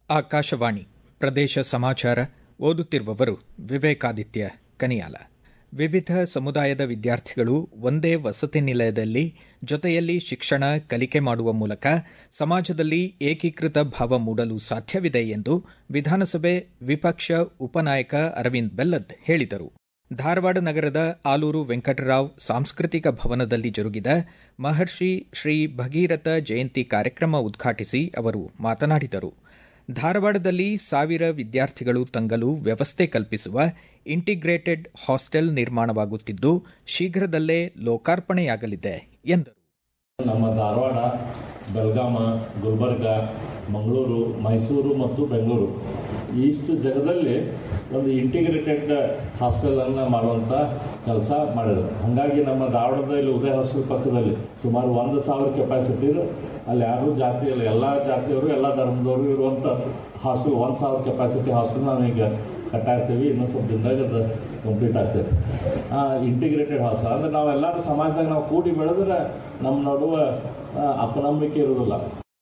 ಆಕಾಶವಾಣಿ ಪ್ರದೇಶ ಸಮಾಚಾರ ಓದುತ್ತಿರುವವರು ವಿವೇಕಾದಿತ್ಯ ಕನಿಯಾಲ ವಿವಿಧ ಸಮುದಾಯದ ವಿದ್ಯಾರ್ಥಿಗಳು ಒಂದೇ ವಸತಿ ನಿಲಯದಲ್ಲಿ ಜೊತೆಯಲ್ಲಿ ಶಿಕ್ಷಣ ಕಲಿಕೆ ಮಾಡುವ ಮೂಲಕ ಸಮಾಜದಲ್ಲಿ ಏಕೀಕೃತ ಭಾವ ಮೂಡಲು ಸಾಧ್ಯವಿದೆ ಎಂದು ವಿಧಾನಸಭೆ ವಿಪಕ್ಷ ಉಪನಾಯಕ ಅರವಿಂದ್ ಬೆಲ್ಲದ್ ಹೇಳಿದರು ಧಾರವಾಡ ನಗರದ ಆಲೂರು ವೆಂಕಟರಾವ್ ಸಾಂಸ್ಕೃತಿಕ ಭವನದಲ್ಲಿ ಜರುಗಿದ ಮಹರ್ಷಿ ಶ್ರೀ ಭಗೀರಥ ಜಯಂತಿ ಕಾರ್ಯಕ್ರಮ ಉದ್ಘಾಟಿಸಿ ಅವರು ಮಾತನಾಡಿದರು ಧಾರವಾಡದಲ್ಲಿ ಸಾವಿರ ವಿದ್ಯಾರ್ಥಿಗಳು ತಂಗಲು ವ್ಯವಸ್ಥೆ ಕಲ್ಪಿಸುವ ಇಂಟಿಗ್ರೇಟೆಡ್ ಹಾಸ್ಟೆಲ್ ನಿರ್ಮಾಣವಾಗುತ್ತಿದ್ದು ಶೀಘ್ರದಲ್ಲೇ ಲೋಕಾರ್ಪಣೆಯಾಗಲಿದೆ ಎಂದರು ನಮ್ಮ ಧಾರವಾಡ ಬೆಳಗಾಮ ಗುಲ್ಬರ್ಗ ಮಂಗಳೂರು ಮೈಸೂರು ಮತ್ತು ಬೆಂಗಳೂರು ಇಷ್ಟು ಜಗದಲ್ಲಿ ಒಂದು ಇಂಟಿಗ್ರೇಟೆಡ್ ಹಾಸ್ಟೆಲನ್ನು ಮಾಡುವಂಥ ಕೆಲಸ ಮಾಡಿದ್ರು ಹಾಗಾಗಿ ನಮ್ಮ ಧಾರವಾಡದಲ್ಲಿ ಉದಯ ಹಾಸ್ಟೆಲ್ ಪಕ್ಕದಲ್ಲಿ ಸುಮಾರು ಒಂದು ಸಾವಿರ ಕೆಪಾಸಿಟಿ ಇದೆ ಅಲ್ಲಿ ಯಾರೂ ಜಾತಿ ಇಲ್ಲ ಎಲ್ಲ ಜಾತಿಯವರು ಎಲ್ಲ ಧರ್ಮದವರು ಇರುವಂಥ ಹಾಸ್ಟೆಲ್ ಒಂದು ಸಾವಿರ ಕೆಪಾಸಿಟಿ ಹಾಸ್ಟೆಲ್ ನಾವೀಗ ಕಟ್ಟಾಗ್ತೀವಿ ಇನ್ನೂ ಸ್ವಲ್ಪ ದಿನದಾಗ ಅದು ಕಂಪ್ಲೀಟ್ ಆಗ್ತೈತೆ ಇಂಟಿಗ್ರೇಟೆಡ್ ಹಾಸ್ಟೆಲ್ ಅಂದ್ರೆ ನಾವೆಲ್ಲರೂ ಸಮಾಜದಾಗ ನಾವು ಕೂಡಿ ಬೆಳೆದ್ರೆ ನಮ್ಮ ನಡುವೆ ಅಪನಂಬಿಕೆ ಇರೋದಿಲ್ಲ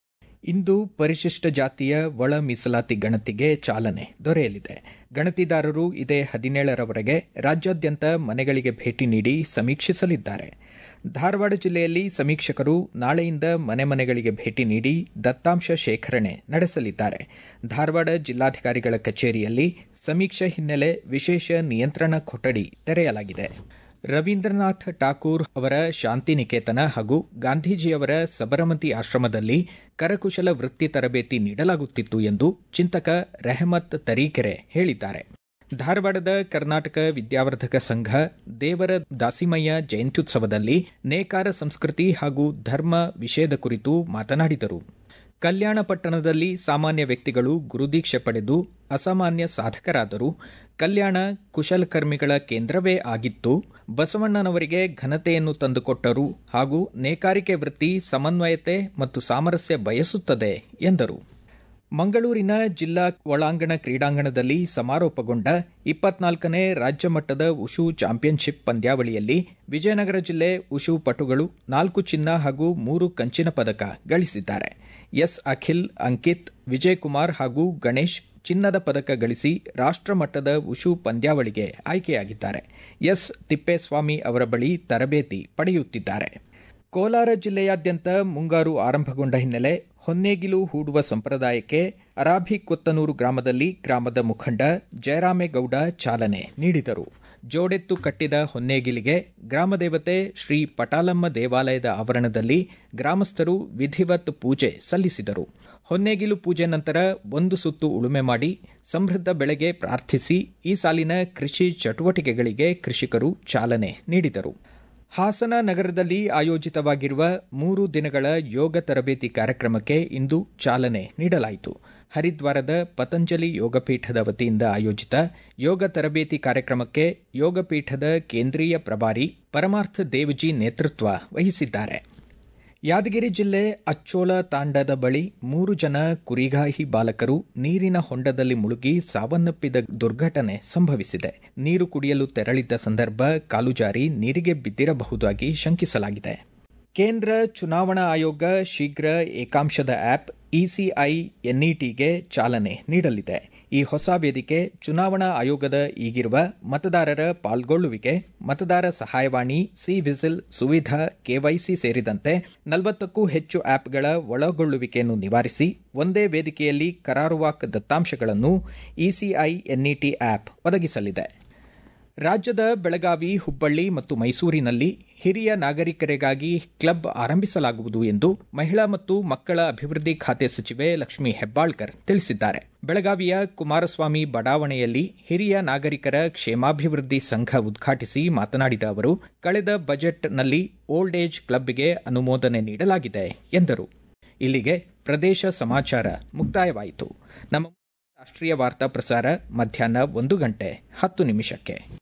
ಇಂದು ಪರಿಶಿಷ್ಟ ಜಾತಿಯ ಒಳ ಮೀಸಲಾತಿ ಗಣತಿಗೆ ಚಾಲನೆ ದೊರೆಯಲಿದೆ ಗಣತಿದಾರರು ಇದೇ ಹದಿನೇಳರವರೆಗೆ ರಾಜ್ಯಾದ್ಯಂತ ಮನೆಗಳಿಗೆ ಭೇಟಿ ನೀಡಿ ಸಮೀಕ್ಷಿಸಲಿದ್ದಾರೆ ಧಾರವಾಡ ಜಿಲ್ಲೆಯಲ್ಲಿ ಸಮೀಕ್ಷಕರು ನಾಳೆಯಿಂದ ಮನೆ ಮನೆಗಳಿಗೆ ಭೇಟಿ ನೀಡಿ ದತ್ತಾಂಶ ಶೇಖರಣೆ ನಡೆಸಲಿದ್ದಾರೆ ಧಾರವಾಡ ಜಿಲ್ಲಾಧಿಕಾರಿಗಳ ಕಚೇರಿಯಲ್ಲಿ ಸಮೀಕ್ಷೆ ಹಿನ್ನೆಲೆ ವಿಶೇಷ ನಿಯಂತ್ರಣ ಕೊಠಡಿ ತೆರೆಯಲಾಗಿದೆ ರವೀಂದ್ರನಾಥ್ ಠಾಕೂರ್ ಅವರ ಶಾಂತಿನಿಕೇತನ ಹಾಗೂ ಗಾಂಧೀಜಿಯವರ ಸಬರಮತಿ ಆಶ್ರಮದಲ್ಲಿ ಕರಕುಶಲ ವೃತ್ತಿ ತರಬೇತಿ ನೀಡಲಾಗುತ್ತಿತ್ತು ಎಂದು ಚಿಂತಕ ರೆಹಮತ್ ತರೀಕೆರೆ ಹೇಳಿದ್ದಾರೆ ಧಾರವಾಡದ ಕರ್ನಾಟಕ ವಿದ್ಯಾವರ್ಧಕ ಸಂಘ ದೇವರ ದಾಸಿಮಯ್ಯ ಜಯಂತ್ಯುತ್ಸವದಲ್ಲಿ ನೇಕಾರ ಸಂಸ್ಕೃತಿ ಹಾಗೂ ಧರ್ಮ ವಿಷಯದ ಕುರಿತು ಮಾತನಾಡಿದರು ಕಲ್ಯಾಣ ಪಟ್ಟಣದಲ್ಲಿ ಸಾಮಾನ್ಯ ವ್ಯಕ್ತಿಗಳು ಗುರುದೀಕ್ಷೆ ಪಡೆದು ಅಸಾಮಾನ್ಯ ಸಾಧಕರಾದರು ಕಲ್ಯಾಣ ಕುಶಲಕರ್ಮಿಗಳ ಕೇಂದ್ರವೇ ಆಗಿತ್ತು ಬಸವಣ್ಣನವರಿಗೆ ಘನತೆಯನ್ನು ತಂದುಕೊಟ್ಟರು ಹಾಗೂ ನೇಕಾರಿಕೆ ವೃತ್ತಿ ಸಮನ್ವಯತೆ ಮತ್ತು ಸಾಮರಸ್ಯ ಬಯಸುತ್ತದೆ ಎಂದರು ಮಂಗಳೂರಿನ ಜಿಲ್ಲಾ ಒಳಾಂಗಣ ಕ್ರೀಡಾಂಗಣದಲ್ಲಿ ಸಮಾರೋಪಗೊಂಡ ಇಪ್ಪತ್ನಾಲ್ಕನೇ ರಾಜ್ಯ ಮಟ್ಟದ ಉಷು ಚಾಂಪಿಯನ್ಶಿಪ್ ಪಂದ್ಯಾವಳಿಯಲ್ಲಿ ವಿಜಯನಗರ ಜಿಲ್ಲೆ ಉಷು ಪಟುಗಳು ನಾಲ್ಕು ಚಿನ್ನ ಹಾಗೂ ಮೂರು ಕಂಚಿನ ಪದಕ ಗಳಿಸಿದ್ದಾರೆ ಎಸ್ ಅಖಿಲ್ ಅಂಕಿತ್ ವಿಜಯಕುಮಾರ್ ಹಾಗೂ ಗಣೇಶ್ ಚಿನ್ನದ ಪದಕ ಗಳಿಸಿ ರಾಷ್ಟ್ರಮಟ್ಟದ ಉಷು ಪಂದ್ಯಾವಳಿಗೆ ಆಯ್ಕೆಯಾಗಿದ್ದಾರೆ ಎಸ್ ತಿಪ್ಪೇಸ್ವಾಮಿ ಅವರ ಬಳಿ ತರಬೇತಿ ಪಡೆಯುತ್ತಿದ್ದಾರೆ ಕೋಲಾರ ಜಿಲ್ಲೆಯಾದ್ಯಂತ ಮುಂಗಾರು ಆರಂಭಗೊಂಡ ಹಿನ್ನೆಲೆ ಹೊನ್ನೇಗಿಲು ಹೂಡುವ ಸಂಪ್ರದಾಯಕ್ಕೆ ಅರಾಭಿ ಕೊತ್ತನೂರು ಗ್ರಾಮದಲ್ಲಿ ಗ್ರಾಮದ ಮುಖಂಡ ಜಯರಾಮೇಗೌಡ ಚಾಲನೆ ನೀಡಿದರು ಜೋಡೆತ್ತು ಕಟ್ಟಿದ ಹೊನ್ನೇಗಿಲಿಗೆ ಗ್ರಾಮದೇವತೆ ಶ್ರೀ ಪಟಾಲಮ್ಮ ದೇವಾಲಯದ ಆವರಣದಲ್ಲಿ ಗ್ರಾಮಸ್ಥರು ವಿಧಿವತ್ ಪೂಜೆ ಸಲ್ಲಿಸಿದರು ಹೊನ್ನೇಗಿಲು ಪೂಜೆ ನಂತರ ಒಂದು ಸುತ್ತು ಉಳುಮೆ ಮಾಡಿ ಸಮೃದ್ಧ ಬೆಳೆಗೆ ಪ್ರಾರ್ಥಿಸಿ ಈ ಸಾಲಿನ ಕೃಷಿ ಚಟುವಟಿಕೆಗಳಿಗೆ ಕೃಷಿಕರು ಚಾಲನೆ ನೀಡಿದರು ಹಾಸನ ನಗರದಲ್ಲಿ ಆಯೋಜಿತವಾಗಿರುವ ಮೂರು ದಿನಗಳ ಯೋಗ ತರಬೇತಿ ಕಾರ್ಯಕ್ರಮಕ್ಕೆ ಇಂದು ಚಾಲನೆ ನೀಡಲಾಯಿತು ಹರಿದ್ವಾರದ ಪತಂಜಲಿ ಯೋಗಪೀಠದ ವತಿಯಿಂದ ಆಯೋಜಿತ ಯೋಗ ತರಬೇತಿ ಕಾರ್ಯಕ್ರಮಕ್ಕೆ ಯೋಗಪೀಠದ ಕೇಂದ್ರೀಯ ಪ್ರಭಾರಿ ಪರಮಾರ್ಥ ದೇವಜಿ ನೇತೃತ್ವ ವಹಿಸಿದ್ದಾರೆ ಯಾದಗಿರಿ ಜಿಲ್ಲೆ ಅಚ್ಚೋಳ ತಾಂಡದ ಬಳಿ ಮೂರು ಜನ ಕುರಿಗಾಹಿ ಬಾಲಕರು ನೀರಿನ ಹೊಂಡದಲ್ಲಿ ಮುಳುಗಿ ಸಾವನ್ನಪ್ಪಿದ ದುರ್ಘಟನೆ ಸಂಭವಿಸಿದೆ ನೀರು ಕುಡಿಯಲು ತೆರಳಿದ್ದ ಸಂದರ್ಭ ಕಾಲುಜಾರಿ ನೀರಿಗೆ ಬಿದ್ದಿರಬಹುದಾಗಿ ಶಂಕಿಸಲಾಗಿದೆ ಕೇಂದ್ರ ಚುನಾವಣಾ ಆಯೋಗ ಶೀಘ್ರ ಏಕಾಂಶದ ಆಪ್ ಇಸಿಐ ಎನ್ಇಟಿಗೆ ಚಾಲನೆ ನೀಡಲಿದೆ ಈ ಹೊಸ ವೇದಿಕೆ ಚುನಾವಣಾ ಆಯೋಗದ ಈಗಿರುವ ಮತದಾರರ ಪಾಲ್ಗೊಳ್ಳುವಿಕೆ ಮತದಾರ ಸಹಾಯವಾಣಿ ಸಿ ವಿಸಿಲ್ ಸುವಿಧಾ ಕೆವೈಸಿ ಸೇರಿದಂತೆ ನಲವತ್ತಕ್ಕೂ ಹೆಚ್ಚು ಆಪ್ಗಳ ಒಳಗೊಳ್ಳುವಿಕೆಯನ್ನು ನಿವಾರಿಸಿ ಒಂದೇ ವೇದಿಕೆಯಲ್ಲಿ ಕರಾರುವಾಕ್ ದತ್ತಾಂಶಗಳನ್ನು ಇಸಿಐ ಎನ್ಇಟಿ ಆಪ್ ಒದಗಿಸಲಿದೆ ರಾಜ್ಯದ ಬೆಳಗಾವಿ ಹುಬ್ಬಳ್ಳಿ ಮತ್ತು ಮೈಸೂರಿನಲ್ಲಿ ಹಿರಿಯ ನಾಗರಿಕರಿಗಾಗಿ ಕ್ಲಬ್ ಆರಂಭಿಸಲಾಗುವುದು ಎಂದು ಮಹಿಳಾ ಮತ್ತು ಮಕ್ಕಳ ಅಭಿವೃದ್ಧಿ ಖಾತೆ ಸಚಿವೆ ಲಕ್ಷ್ಮೀ ಹೆಬ್ಬಾಳ್ಕರ್ ತಿಳಿಸಿದ್ದಾರೆ ಬೆಳಗಾವಿಯ ಕುಮಾರಸ್ವಾಮಿ ಬಡಾವಣೆಯಲ್ಲಿ ಹಿರಿಯ ನಾಗರಿಕರ ಕ್ಷೇಮಾಭಿವೃದ್ಧಿ ಸಂಘ ಉದ್ಘಾಟಿಸಿ ಮಾತನಾಡಿದ ಅವರು ಕಳೆದ ಬಜೆಟ್ನಲ್ಲಿ ಓಲ್ಡ್ ಏಜ್ ಕ್ಲಬ್ಗೆ ಅನುಮೋದನೆ ನೀಡಲಾಗಿದೆ ಎಂದರು ಇಲ್ಲಿಗೆ ಪ್ರದೇಶ ಸಮಾಚಾರ ಮುಕ್ತಾಯವಾಯಿತು ನಮ್ಮ ರಾಷ್ಟ್ರೀಯ ವಾರ್ತಾ ಪ್ರಸಾರ ಮಧ್ಯಾಹ್ನ ಒಂದು ಗಂಟೆ ಹತ್ತು ನಿಮಿಷಕ್ಕೆ